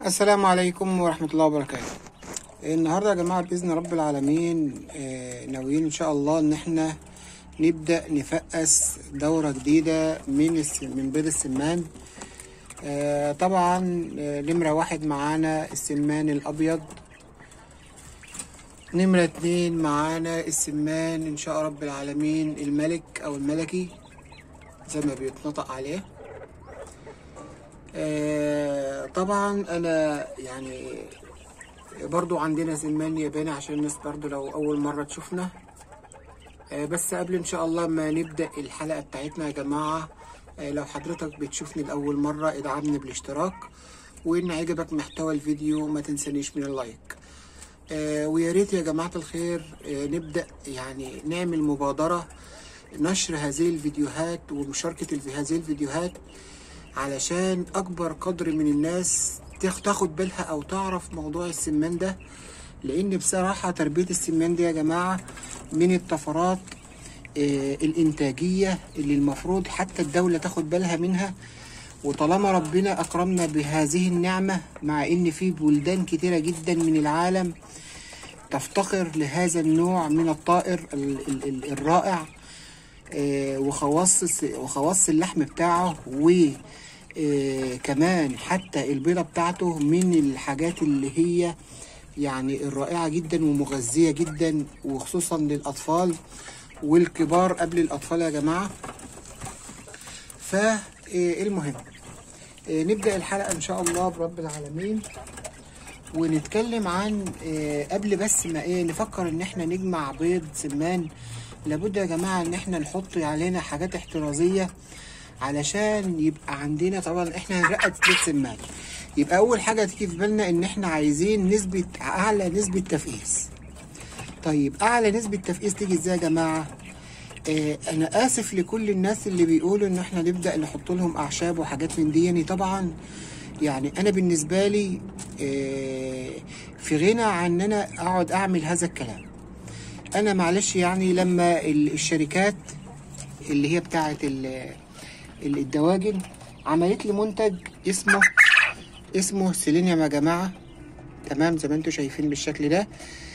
السلام عليكم ورحمة الله وبركاته النهاردة يا جماعة بإذن رب العالمين آه، ناويين إن شاء الله إن إحنا نبدأ نفقس دورة جديدة من الس- من بيض السمان آه، طبعا آه، نمرة واحد معانا السمان الأبيض نمرة اتنين معانا السمان إن شاء رب العالمين الملك أو الملكي زي ما بيتنطق عليه آه، طبعا انا يعني برضو عندنا سمان ياباني عشان الناس برضو لو اول مرة تشوفنا آه، بس قبل ان شاء الله ما نبدأ الحلقة بتاعتنا يا جماعة آه، لو حضرتك بتشوفني لأول مرة ادعمني بالاشتراك وان عجبك محتوى الفيديو ما تنسانيش من اللايك آه، ويا ريت يا جماعة الخير آه، نبدأ يعني نعمل مبادرة نشر هذه الفيديوهات ومشاركة الف- هذه الفيديوهات علشان اكبر قدر من الناس تاخ- تاخد بالها او تعرف موضوع السمان ده لان بصراحة تربية السمان دي يا جماعة من الطفرات آه، الانتاجية اللي المفروض حتى الدولة تاخد بالها منها وطالما ربنا اكرمنا بهذه النعمة مع ان في بلدان كتيرة جدا من العالم تفتقر لهذا النوع من الطائر ال- ال- ال- الرائع آه، وخواص وخواص اللحم بتاعه وكمان حتى البيضة بتاعته من الحاجات اللي هي يعني الرائعة جدا ومغذية جدا وخصوصا للأطفال والكبار قبل الأطفال يا جماعة فالمهم نبدأ الحلقة إن شاء الله برب العالمين ونتكلم عن آه، قبل بس ما ايه نفكر ان احنا نجمع بيض سمان لابد يا جماعة ان احنا نحط علينا حاجات احترازية علشان يبقى عندنا طبعا احنا هنرقد بيض سمان يبقى اول حاجة تيجي في بالنا ان احنا عايزين نسبة اعلى نسبة تفقيس طيب اعلى نسبة تفقيس تيجي ازاي يا جماعة آه انا اسف لكل الناس اللي بيقولوا ان احنا نبدا نحط لهم اعشاب وحاجات من دي يعني طبعا يعني انا بالنسبه لي آه في غنى عن ان انا اقعد اعمل هذا الكلام انا معلش يعني لما ال- الشركات اللي هي بتاعه ال- ال- الدواجن عملت لي منتج اسمه اسمه سيلينيوم يا جماعه تمام زي ما انتم شايفين بالشكل ده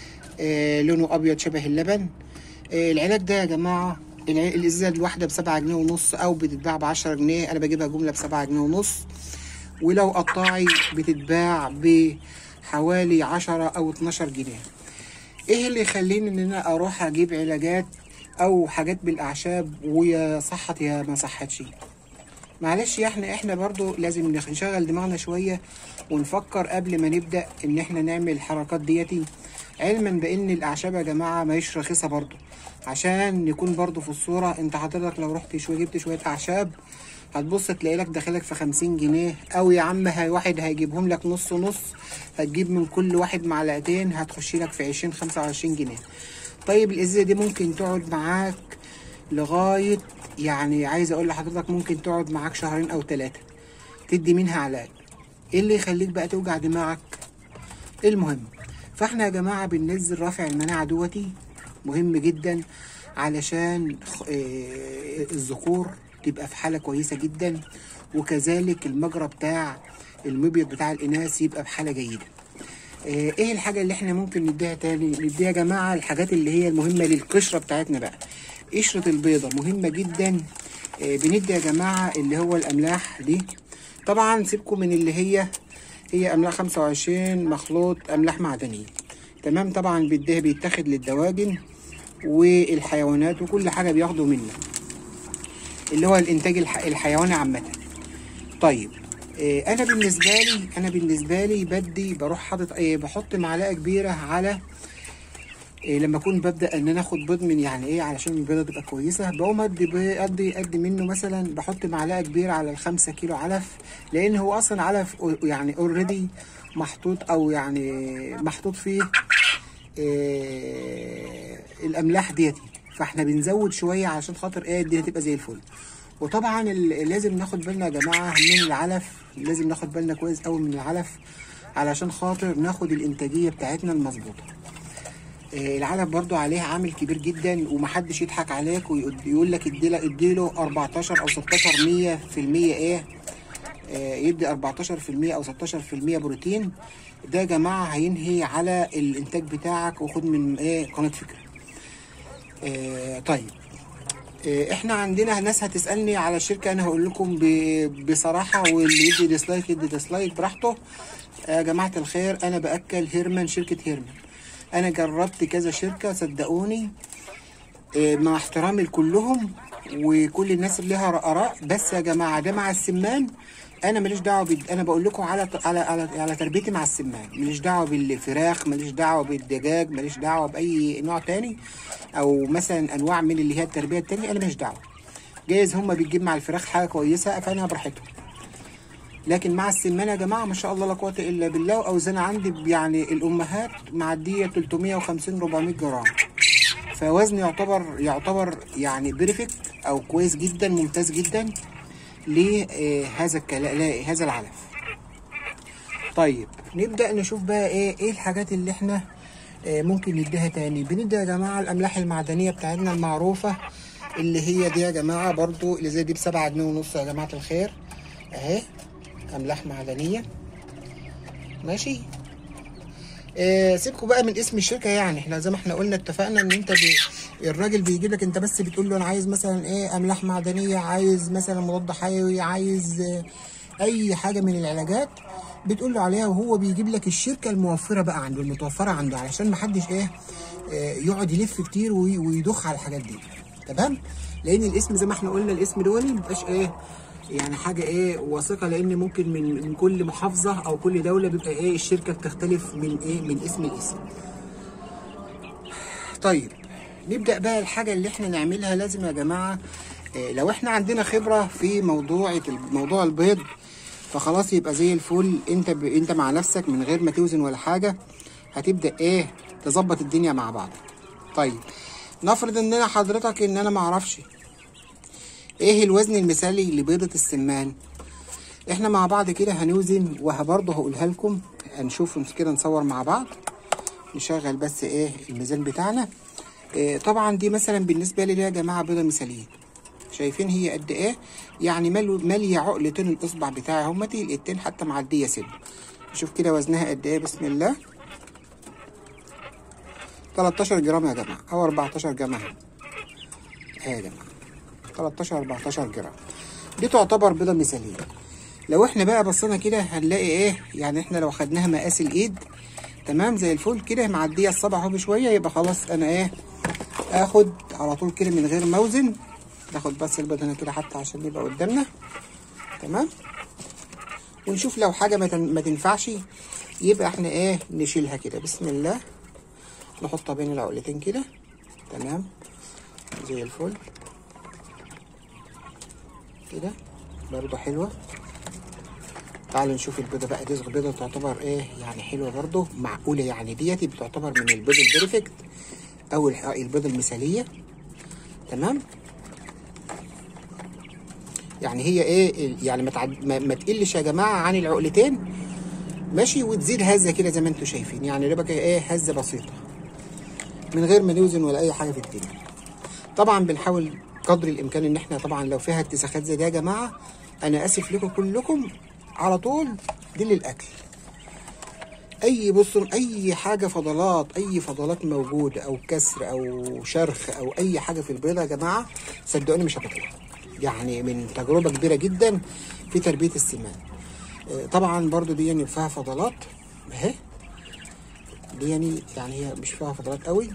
آه لونه ابيض شبه اللبن آه العلاج ده يا جماعه الع- الازازه الواحده بسبعة جنيه ونص او بتتباع بعشرة جنيه انا بجيبها جمله بسبعة جنيه ونص ولو قطاعي بتتباع بحوالي عشرة او اتناشر جنيه ايه اللي يخليني ان انا اروح اجيب علاجات او حاجات بالاعشاب ويا صحت يا ما صحتش معلش يا احنا احنا برضو لازم نخ- نشغل دماغنا شوية ونفكر قبل ما نبدأ ان احنا نعمل الحركات ديتي علما بان الاعشاب يا جماعة ما هيش رخيصة برضو عشان نكون برضو في الصورة انت حضرتك لو رحت شوية جبت شوية اعشاب هتبص تلاقي لك داخلك في خمسين جنيه او يا عم هاي واحد هيجيبهم لك نص نص هتجيب من كل واحد معلقتين هتخش لك في عشرين خمسة وعشرين جنيه طيب الازازة دي ممكن تقعد معاك لغاية يعني عايز اقول لحضرتك ممكن تقعد معاك شهرين او ثلاثة تدي منها علاج ايه اللي يخليك بقى توجع دماغك المهم فاحنا يا جماعة بننزل رافع المناعة دوتي مهم جدا علشان خ- آه، الذكور تبقى في حالة كويسة جدا وكذلك المجرى بتاع المبيض بتاع الإناث يبقى بحالة جيدة آه، ايه الحاجة اللي احنا ممكن نديها تاني نديها يا جماعة الحاجات اللي هي المهمة للقشرة بتاعتنا بقى قشرة البيضة مهمة جدا آه، بندي يا جماعة اللي هو الأملاح دي طبعا سيبكم من اللي هي هي أملاح 25 مخلوط أملاح معدنية تمام طبعا بيديها بيتاخد للدواجن والحيوانات وكل حاجة بياخدوا منها اللي هو الإنتاج الح... الحيواني عامة طيب آه، انا بالنسبه لي انا بالنسبه لي بدي بروح حاطط آه، بحط معلقه كبيره على إيه لما اكون ببدا ان انا اخد بيض من يعني ايه علشان البيضه تبقى كويسه بقوم ادي بي- ادي ادي منه مثلا بحط معلقه كبيره على الخمسة كيلو علف لان هو اصلا علف أو- يعني اوريدي محطوط او يعني محطوط فيه إيه الاملاح ديتي فاحنا بنزود شويه عشان خاطر ايه الدنيا تبقى زي الفل وطبعا ال- لازم ناخد بالنا يا جماعه من العلف لازم ناخد بالنا كويس قوي من العلف علشان خاطر ناخد الانتاجيه بتاعتنا المظبوطه آه، العلف برضو عليه عامل كبير جدا ومحدش يضحك عليك ويقول لك اديله اديله 14 او 16 100 في المية ايه آه، يدي 14% او 16% بروتين ده يا جماعه هينهي على الانتاج بتاعك وخد من ايه قناه فكره آه، طيب آه، احنا عندنا ناس هتسالني على الشركه انا هقول لكم ب- بصراحه واللي يدي ديسلايك يدي ديسلايك براحته يا جماعه الخير انا باكل هيرمان شركه هيرمان انا جربت كذا شركه صدقوني آه، مع احترامي لكلهم وكل الناس اللي لها اراء بس يا جماعه ده مع السمان انا ماليش دعوه بال... انا بقول لكم على على على على تربيتي مع السمان ماليش دعوه بالفراخ ماليش دعوه بالدجاج ماليش دعوه باي نوع تاني او مثلا انواع من اللي هي التربيه التانية انا ماليش دعوه جايز هما بتجيب مع الفراخ حاجه كويسه فانا براحتهم لكن مع السمان يا جماعه ما شاء الله لا قوه الا بالله واوزان عندي يعني الامهات معديه 350 400 جرام فوزن يعتبر يعتبر يعني بيرفكت او كويس جدا ممتاز جدا لهذا الكلا... هذا العلف طيب نبدا نشوف بقى ايه ايه الحاجات اللي احنا آه، ممكن نديها تاني بندي يا جماعه الاملاح المعدنيه بتاعتنا المعروفه اللي هي دي يا جماعه برضو اللي زي دي بسبعة جنيه ونص يا جماعه الخير اهي املاح معدنيه ماشي آه سيبكوا بقى من اسم الشركه يعني احنا زي ما احنا قلنا اتفقنا ان انت بي الراجل بيجي لك انت بس بتقول له انا عايز مثلا ايه املاح معدنيه عايز مثلا مضاد حيوي عايز آه اي حاجه من العلاجات بتقول له عليها وهو بيجيب لك الشركه الموفره بقى عنده المتوفره عنده علشان ما حدش ايه آه يقعد يلف كتير وي- ويضخ على الحاجات دي تمام لان الاسم زي ما احنا قلنا الاسم دولي مبقاش ايه يعني حاجه ايه واثقه لان ممكن من من كل محافظه او كل دوله بيبقى ايه الشركه بتختلف من ايه من اسم لاسم طيب نبدا بقى الحاجه اللي احنا نعملها لازم يا جماعه إيه لو احنا عندنا خبره في موضوع موضوع البيض فخلاص يبقى زي الفل انت ب... انت مع نفسك من غير ما توزن ولا حاجه هتبدا ايه تظبط الدنيا مع بعض طيب نفرض ان انا حضرتك ان انا معرفش ايه الوزن المثالي لبيضة السمان احنا مع بعض كده هنوزن وبرضه هقولها لكم هنشوف كده نصور مع بعض نشغل بس ايه الميزان بتاعنا إيه طبعا دي مثلا بالنسبه لي دي يا جماعه بيضه مثاليه شايفين هي قد ايه يعني مال ماليه عقلتين الاصبع بتاعي همتي الاتنين حتى معديه سن شوف كده وزنها قد ايه بسم الله 13 جرام يا جماعه او 14 جرام اهي اهي يا جماعه 13 14 جرام دي تعتبر بيضه مثاليه لو احنا بقى بصينا كده هنلاقي ايه يعني احنا لو خدناها مقاس الايد تمام زي الفل كده معديه الصبع اهو بشويه يبقى خلاص انا ايه اخد على طول كده من غير موزن ناخد بس البيض هنا كده حتى عشان يبقى قدامنا تمام ونشوف لو حاجه ما تن- ما تنفعش يبقى احنا ايه نشيلها كده بسم الله نحطها بين العقلتين كده تمام زي الفل كده برضو حلوة تعالوا نشوف البيضة بقى دي بيضة تعتبر ايه يعني حلوة برضو معقولة يعني ديتي بتعتبر من البيض البرفكت او الح- البيضة المثالية تمام يعني هي ايه يعني ما, تعد... ما, ما تقلش يا جماعة عن العقلتين ماشي وتزيد هزة كده زي ما انتم شايفين يعني يبقى ايه هزة بسيطة من غير ما نوزن ولا اي حاجة في الدنيا طبعا بنحاول قدر الامكان ان احنا طبعا لو فيها اتساخات زي دي يا جماعه انا اسف لكم كلكم على طول دي للاكل اي بصوا اي حاجه فضلات اي فضلات موجوده او كسر او شرخ او اي حاجه في البيضه يا جماعه صدقوني مش هتطلع يعني من تجربه كبيره جدا في تربيه السمان آه، طبعا برضو دي يعني فيها فضلات اهي دي يعني يعني هي مش فيها فضلات قوي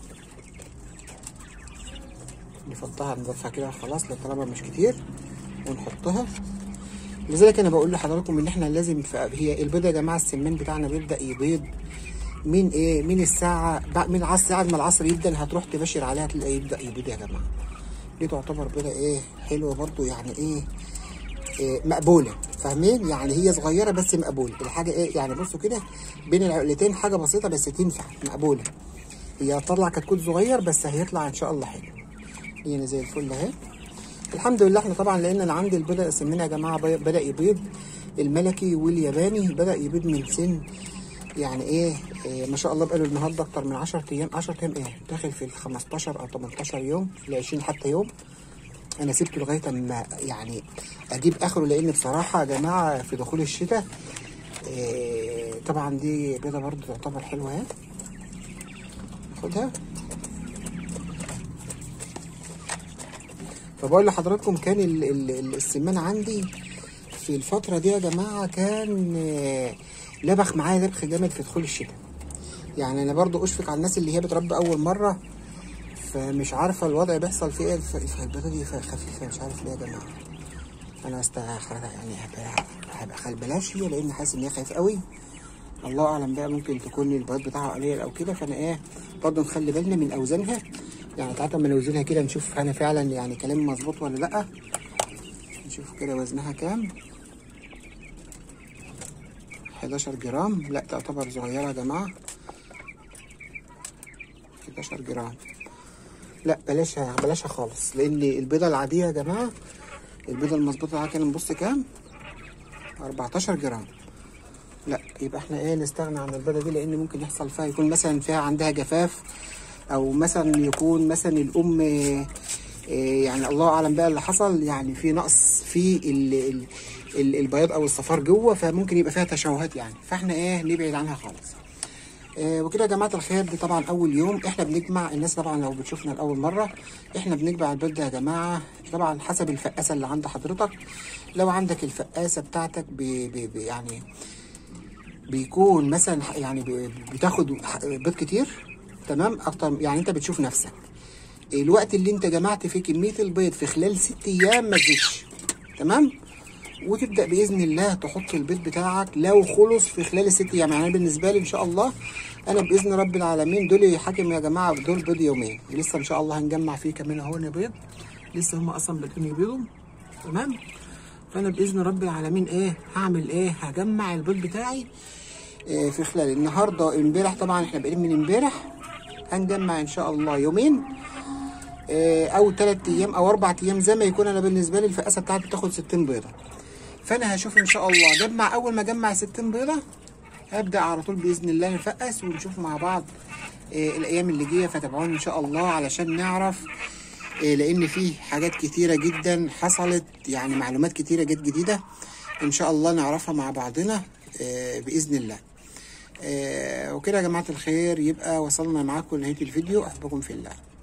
نفضها نضيفها كده خلاص لو طالما مش كتير ونحطها لذلك انا بقول لحضراتكم ان احنا لازم ف- هي البيضه يا جماعه السمان بتاعنا بيبدا يبيض من ايه من الساعه بع- من العصر ساعه ما العصر يبدا هتروح تبشر عليها تلاقيه يبدا يبيض يا جماعه دي تعتبر بيضه ايه حلوه برضو يعني ايه, إيه مقبوله فاهمين يعني هي صغيره بس مقبوله الحاجه ايه يعني بصوا كده بين العقلتين حاجه بسيطه بس تنفع مقبوله هي طلع كتكوت صغير بس هيطلع ان شاء الله حلو هنا زي الفل اهي الحمد لله احنا طبعا لان انا عندي البيضه السمينه يا جماعه بي- بدا يبيض الملكي والياباني بدا يبيض من سن يعني ايه, إيه ما شاء الله بقاله النهارده اكتر من 10 ايام 10 ايام ايه داخل في ال 15 او 18 يوم ل 20 حتى يوم انا سبته لغايه اما يعني اجيب اخره لان بصراحه يا جماعه في دخول الشتاء إيه طبعا دي بيضه برضو تعتبر حلوه اهي خدها فبقول لحضراتكم كان ال- ال- ال- السمان عندي في الفتره دي يا جماعه كان آه، لبخ معايا لبخ جامد في دخول الشتاء يعني انا برضو اشفق على الناس اللي هي بتربي اول مره فمش عارفه الوضع بيحصل فيه ايه الف- الف- البيضه دي خفيفه مش عارف ليه يا جماعه انا است يعني هبقى هبقى خل بلاش هي لان حاسس ان هي خايف قوي الله اعلم بقى ممكن تكون البيض بتاعها قليل او كده فانا ايه برضه نخلي بالنا من اوزانها يعني تعالى اما نوزنها كده نشوف انا فعلا يعني كلامي مظبوط ولا لا نشوف كده وزنها كام 11 جرام لا تعتبر صغيره يا جماعه 11 جرام لا بلاشها بلاشها خالص لان البيضه العاديه يا جماعه البيضه المظبوطه معاها كان نبص كام 14 جرام لا يبقى احنا ايه نستغنى عن البيضه دي لان ممكن يحصل فيها يكون مثلا فيها عندها جفاف او مثلا يكون مثلا الام إيه إيه يعني الله اعلم بقى اللي حصل يعني في نقص في ال ال ال البياض او الصفار جوه فممكن يبقى فيها تشوهات يعني فاحنا ايه نبعد عنها خالص آه، وكده يا جماعه الخير دي طبعا اول يوم احنا بنجمع الناس طبعا لو بتشوفنا لاول مره احنا بنجمع البيض ده يا جماعه طبعا حسب الفقاسه اللي عند حضرتك لو عندك الفقاسه بتاعتك ب ب ب يعني بيكون مثلا ح- يعني ب- بتاخد ح- بيض كتير تمام اكتر يعني انت بتشوف نفسك الوقت اللي انت جمعت فيه كميه البيض في خلال ست ايام ما تزيدش تمام وتبدا باذن الله تحط البيض بتاعك لو خلص في خلال الست ايام يعني أنا بالنسبه لي ان شاء الله انا باذن رب العالمين دول حاكم يا جماعه دول بيض يومين لسه ان شاء الله هنجمع فيه كمان اهو بيض لسه هم اصلا بادئين يبيضوا تمام فانا باذن رب العالمين ايه هعمل ايه هجمع البيض بتاعي إيه في خلال النهارده امبارح طبعا احنا بادئين من امبارح هنجمع ان شاء الله يومين إيه، او ثلاث ايام او اربع ايام زي ما يكون انا بالنسبه لي الفقاسه بتاعتي بتاخد 60 بيضه فانا هشوف ان شاء الله جمع اول ما اجمع 60 بيضه هبدا على طول باذن الله نفقس ونشوف مع بعض إيه الايام اللي جايه فتابعونا ان شاء الله علشان نعرف إيه لان في حاجات كتيره جدا حصلت يعني معلومات كتيره جت جديده ان شاء الله نعرفها مع بعضنا إيه باذن الله إيه وكده يا جماعه الخير يبقى وصلنا معاكم لنهايه الفيديو احبكم في الله